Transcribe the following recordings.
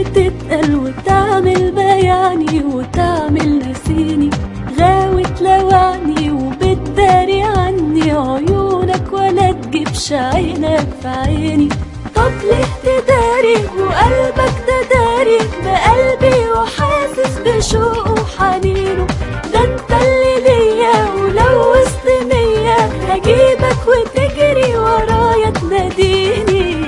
تتقل وتعمل بياني وتعمل نسيني غاوي تلوعني وبتداري عني عيونك ولا تجيبش عينك في عيني طب ليه تداري وقلبك ده داري بقلبي وحاسس بشوقه وحنينه ده انت اللي ليا ولو وسط مية هجيبك وتجري ورايا تناديني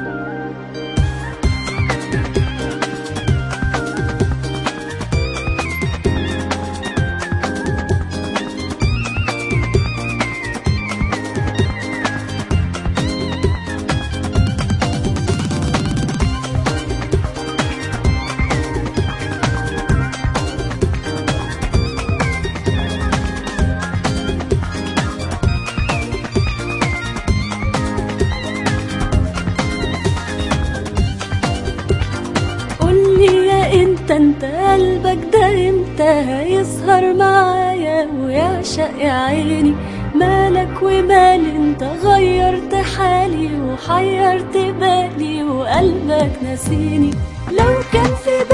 قولي يا انت انت قلبك ده امتى هيسهر معايا ويعشق يا عيني مالك ومال انت غيرت حالي وحيرت بالي وقلبك نسيني لو كان في